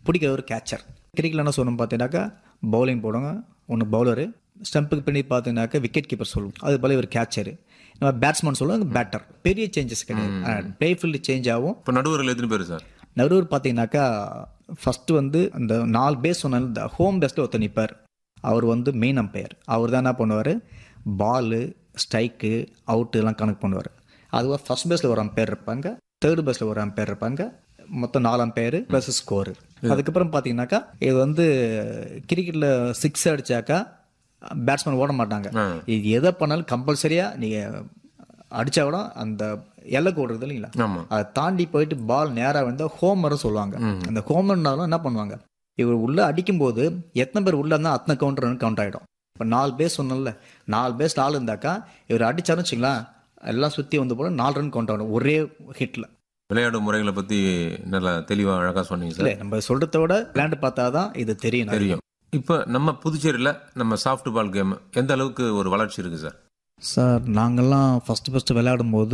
பிடிக்கிற ஒரு கேச்சர் கிரிக்கெட்டில் என்ன சொல்லணும் பார்த்தீங்கன்னாக்கா பவுலிங் போடுவாங்க ஒன்று பவுலரு ஸ்டம்புக்கு பின்னாடி பார்த்தீங்கன்னாக்கா விக்கெட் கீப்பர் சொல்லுவோம் அது போல ஒரு கேச்சரு நம்ம பேட்ஸ்மேன் சொல்லுவாங்க பேட்டர் பெரிய சேஞ்சஸ் கிடையாது பிளே ஃபீல்டு சேஞ்ச் ஆகும் இப்போ நடுவர்கள் எத்தனை பேர் சார் நடுவர் பார்த்தீங்கன்னாக்கா ஃபஸ்ட்டு வந்து அந்த நாலு பேஸ் சொன்ன இந்த ஹோம் பேஸில் ஒருத்தர் நிற்பார் அவர் வந்து மெயின் அம்பையர் அவர் தான் என்ன பண்ணுவார் பாலு ஸ்ட்ரைக்கு அவுட்டு எல்லாம் கணக்கு பண்ணுவார் அதுவாக ஃபர்ஸ்ட் பேஸில் ஒரு அம்பையர் இருப்பாங்க தேர்ட் பேஸில் ஒரு அம்பையர் இருப்பாங்க மொத்தம் நாலு அம்பையர் ப்ளஸ் ஸ்கோரு அதுக்கப்புறம் பார்த்தீங்கன்னாக்கா இது வந்து கிரிக்கெட்டில் சிக்ஸ் அடிச்சாக்கா பேட்ஸ்மேன் ஓட மாட்டாங்க இது எதை பண்ணாலும் கம்பல்சரியாக நீங்கள் அடிச்சா கூட அந்த எல்லைக்கு ஓடுறது இல்லைங்களா ஆமா அதை தாண்டி போயிட்டு பால் நேராக வந்தால் ஹோமர்னு சொல்லுவாங்க அந்த ஹோமர்னாலும் என்ன பண்ணுவாங்க இவர் உள்ள அடிக்கும்போது எத்தனை பேர் உள்ள இருந்தால் அத்தனை கவுண்டர் கவுண்ட் ஆகிடும் இப்போ நாலு பேர் சொன்னல நாலு பேஸ் ஆள் இருந்தாக்கா இவர் அடிச்சாருன்னு வச்சுங்களேன் எல்லாம் சுற்றி வந்து போல நாலு ரன் கவுண்ட் ஆகிடும் ஒரே ஹிட்டில் விளையாடும் முறைகளை பத்தி நல்லா தெளிவா அழகா சொன்னீங்க சார் இல்லை நம்ம சொல்றத விட விளையாண்டு பார்த்தா தான் இது தெரியும் தெரியும் இப்போ நம்ம புதுச்சேரியில நம்ம சாஃப்ட் பால் கேம் எந்த அளவுக்கு ஒரு வளர்ச்சி இருக்கு சார் சார் நாங்கள்லாம் ஃபஸ்ட்டு ஃபஸ்ட்டு விளையாடும் போது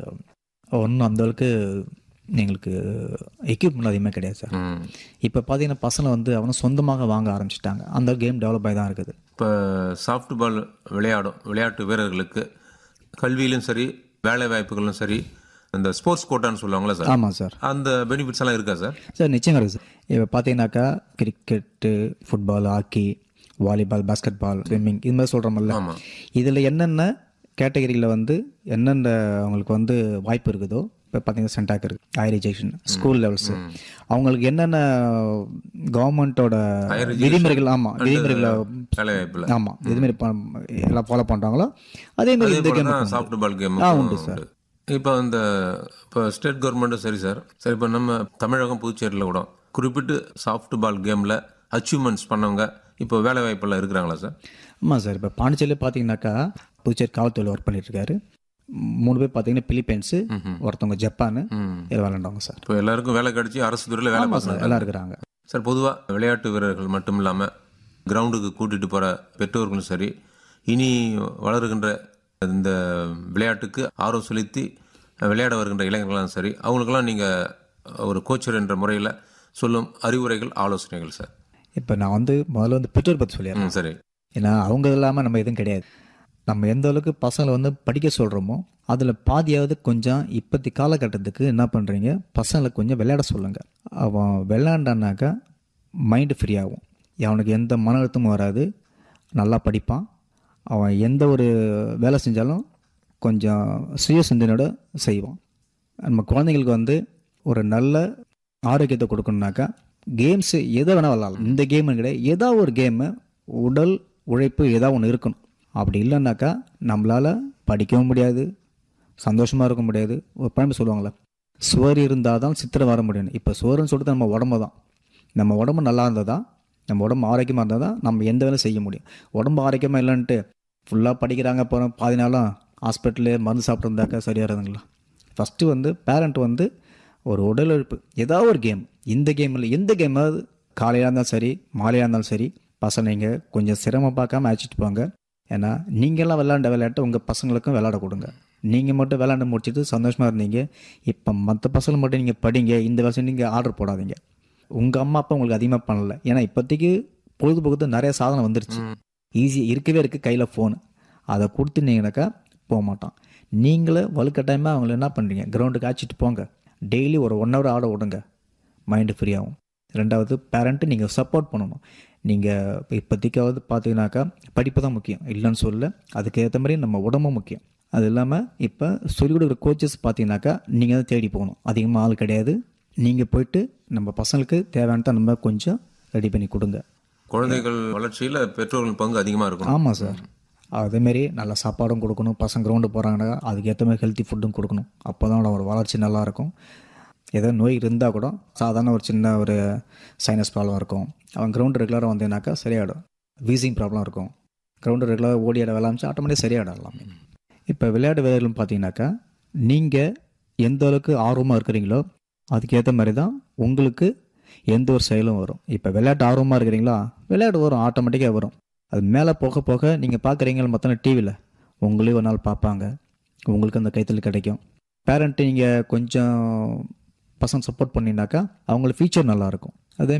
ஒன்றும் அந்தளவுக்கு எங்களுக்கு எக்யூப்மெண்ட் அதிகமாக கிடையாது சார் ம். இப்போ பார்த்தீங்கன்னா பசங்க வந்து அவனும் சொந்தமாக வாங்க ஆரம்பிச்சிட்டாங்க அந்த கேம் டெவலப் ஆகி தான் இருக்குது இப்போ சாஃப்ட் பால் விளையாடும் விளையாட்டு வீரர்களுக்கு கல்வியிலும் சரி வேலை வாய்ப்புகளும் சரி இந்த ஸ்போர்ட்ஸ் கோட்டான்னு சொல்லுவாங்களா சார் ஆமாம் சார் அந்த பெனிஃபிட்ஸ் எல்லாம் இருக்கா சார் சார் நிச்சயம் இருக்குது சார் இப்போ பார்த்தீங்கன்னாக்கா cricket football hockey volleyball basketball swimming இது மாதிரி சொல்கிறோம்ல ஆமா இதில் என்னென்ன கேட்டகரியில் வந்து என்னென்ன அவங்களுக்கு வந்து வாய்ப்பு இருக்குதோ இப்போ பார்த்தீங்கன்னா சென்டாக் இருக்குது ஹையர் எஜுகேஷன் ஸ்கூல் லெவல்ஸு அவங்களுக்கு என்னென்ன கவர்மெண்ட்டோட விதிமுறைகள் ஆமாம் விதிமுறைகளை வேலை வாய்ப்புல ஆமாம் இதுமாரி எல்லாம் ஃபாலோ பண்ணுறாங்களோ அதேமாரி இந்த கேம் சாஃப்ட் பால் கேம் உண்டு சார். இப்போ இந்த இப்போ ஸ்டேட் கவர்மெண்ட்டும் சரி சார் சரி இப்போ நம்ம தமிழகம் புதுச்சேரியில் கூட குறிப்பிட்டு சாஃப்ட் பால் கேமில் அச்சீவ்மெண்ட்ஸ் பண்ணவங்க இப்போ வேலை வாய்ப்பெல்லாம் இருக்கிறாங்களா சார் ஆமாம் சார் இப்போ பாண்டிச்சேரியில் பார்த்தீங்கன்னாக்கா புதுச்சேரி காவல்துறையில் ஒர்க் பண்ணிட்டு இருக்காரு மூணு பேர் பார்த்தீங்கன்னா பிலிப்பைன்ஸு ஒருத்தவங்க ஜப்பானு ம். இதில் விளாண்டவங்க சார் இப்போ எல்லாருக்கும் வேலை கிடைச்சி அரசு துறையில் வேலை ஆமாம் பார்க்குறாங்க சார் எல்லாம் இருக்கிறாங்க சார் பொதுவாக விளையாட்டு வீரர்கள் மட்டும் இல்லாமல் கிரவுண்டுக்கு கூட்டிட்டு போகிற பெற்றோர்களும் சரி இனி வளருகின்ற இந்த விளையாட்டுக்கு ஆர்வம் செலுத்தி விளையாட வருகின்ற இளைஞர்களும் சரி அவங்களுக்கெல்லாம் நீங்கள் ஒரு கோச்சர் என்ற முறையில் சொல்லும் அறிவுரைகள் ஆலோசனைகள் சார் இப்போ நான் வந்து முதல்ல வந்து பெற்றோர் பற்றி சொல்லிடுறேன் ம் சரி ஏன்னா அவங்க இல்லாமல் நம்ம எதுவும் கிடையாது நம்ம எந்த அளவுக்கு பசங்களை வந்து படிக்க சொல்கிறோமோ அதில் பாதியாவது கொஞ்சம் இப்போத்தி காலகட்டத்துக்கு என்ன பண்ணுறீங்க பசங்களை கொஞ்சம் விளையாட சொல்லுங்கள் அவன் விளையாண்டானாக்கா மைண்டு ஃப்ரீ ஆகும் அவனுக்கு எந்த மன அழுத்தமும் வராது நல்லா படிப்பான் அவன் எந்த ஒரு வேலை செஞ்சாலும் கொஞ்சம் சுய சிந்தனையோட செய்வான் நம்ம குழந்தைங்களுக்கு வந்து ஒரு நல்ல ஆரோக்கியத்தை கொடுக்கணுனாக்கா கேம்ஸு எதை வேணால் விளாடலாம் இந்த கேமு கிடையாது ஏதாவது ஒரு கேமு உடல் உழைப்பு ஏதாவது ஒன்று இருக்கணும் அப்படி இல்லைன்னாக்கா நம்மளால் படிக்கவும் முடியாது சந்தோஷமாக இருக்க முடியாது ஒரு பழமை சொல்லுவாங்களே சுவர் இருந்தால் தான் சித்திரம் வர முடியும் இப்போ சுவருன்னு சொல்லிட்டு நம்ம உடம்பு தான் நம்ம உடம்பு நல்லா இருந்தால் தான் நம்ம உடம்பு ஆரோக்கியமாக இருந்தால் தான் நம்ம எந்த வேலையும் செய்ய முடியும் உடம்பு ஆரோக்கியமாக இல்லைன்ட்டு ஃபுல்லாக படிக்கிறாங்க அப்புறம் பாதி நாளும் ஹாஸ்பிட்டலு மருந்து சாப்பிட்ருந்தாக்கா சரியாக இருந்துங்களா ஃபஸ்ட்டு வந்து பேரண்ட் வந்து ஒரு உடல் உழைப்பு ஏதாவது ஒரு கேம் இந்த கேம் இல்லை எந்த கேமாவது காலையாக இருந்தாலும் சரி மாலையாக இருந்தாலும் சரி பசங்க நீங்கள் கொஞ்சம் சிரமம் பார்க்காம அழைச்சிட்டு போங்க ஏன்னா நீங்கள்லாம் விளையாண்ட விளையாட்டை உங்கள் பசங்களுக்கும் விளையாட கொடுங்க நீங்கள் மட்டும் விளையாண்டு முடிச்சிட்டு சந்தோஷமாக இருந்தீங்க இப்போ மற்ற பசங்க மட்டும் நீங்கள் படிங்க இந்த வருஷம் நீங்கள் ஆர்டர் போடாதீங்க உங்கள் அம்மா அப்பா உங்களுக்கு அதிகமாக பண்ணல ஏன்னா இப்போதைக்கு பொழுதுபோக்கு நிறைய சாதனம் வந்துருச்சு ஈஸி இருக்கவே இருக்குது கையில் ஃபோன் அதை கொடுத்துனீங்கனாக்கா போக மாட்டான் நீங்களே வலுக்கட்டாயமாக அவங்கள என்ன பண்ணுறீங்க கிரவுண்டுக்கு அழைச்சிட்டு போங்க டெய்லி ஒரு ஒன் ஹவர் ஆட விடுங்க மைண்டு ஃப்ரீ ஆகும் ரெண்டாவது பேரண்ட்டு நீங்கள் சப்போர்ட் பண்ணணும் நீங்கள் இப்போ இப்போதைக்காவது பார்த்தீங்கன்னாக்கா படிப்பு தான் முக்கியம் இல்லைன்னு சொல்ல அதுக்கு ஏற்ற மாதிரி நம்ம உடம்பும் முக்கியம் அது இல்லாமல் இப்போ சொல்லிக் கொடுக்குற கோச்சஸ் பார்த்தீங்கன்னாக்கா நீங்கள் தான் தேடி போகணும் அதிகமாக ஆள் கிடையாது நீங்கள் போயிட்டு நம்ம பசங்களுக்கு தேவையானதை நம்ம கொஞ்சம் ரெடி பண்ணி கொடுங்க குழந்தைகள் வளர்ச்சியில் பெற்றோர்கள் பங்கு அதிகமாக இருக்கும் ஆமாம் சார் அதேமாரி நல்ல சாப்பாடும் கொடுக்கணும் பசங்க கிரவுண்டு போகிறாங்கன்னா அதுக்கேற்ற மாதிரி ஹெல்த்தி ஃபுட்டும் கொடுக்கணும் அப்போ தான் அவரோட வளர்ச்சி நல்லாயிருக்கும் ஏதோ நோய் இருந்தால் கூட சாதாரண ஒரு சின்ன ஒரு சைனஸ் ப்ராப்ளம் இருக்கும் அவன் கிரவுண்டு ரெகுலராக வந்தேனாக்கா சரியாயிடும் வீசிங் ப்ராப்ளம் இருக்கும் கிரவுண்டு ரெகுலராக ஓடி ஆட விளாமிச்சு ஆட்டோமேட்டிக் சரியாயிடும் எல்லாமே இப்போ விளையாட்டு வீரர்கள்னு பார்த்தீங்கன்னாக்கா நீங்கள் எந்த அளவுக்கு ஆர்வமாக இருக்கிறீங்களோ அதுக்கேற்ற மாதிரி தான் உங்களுக்கு எந்த ஒரு செயலும் வரும் இப்போ விளையாட்டு ஆர்வமாக இருக்கிறீங்களா விளையாட்டு வரும் ஆட்டோமேட்டிக்காக வரும் அது மேலே போக போக நீங்கள் பார்க்குறீங்க மொத்தம் டிவியில் உங்களையும் ஒரு நாள் பார்ப்பாங்க உங்களுக்கு அந்த கைத்தல் கிடைக்கும் பேரண்ட்டு நீங்கள் கொஞ்சம் பசங்க சப்போர்ட் பண்ணினாக்கா அவங்களுக்கு ஃபியூச்சர் நல்லாயிருக்கும்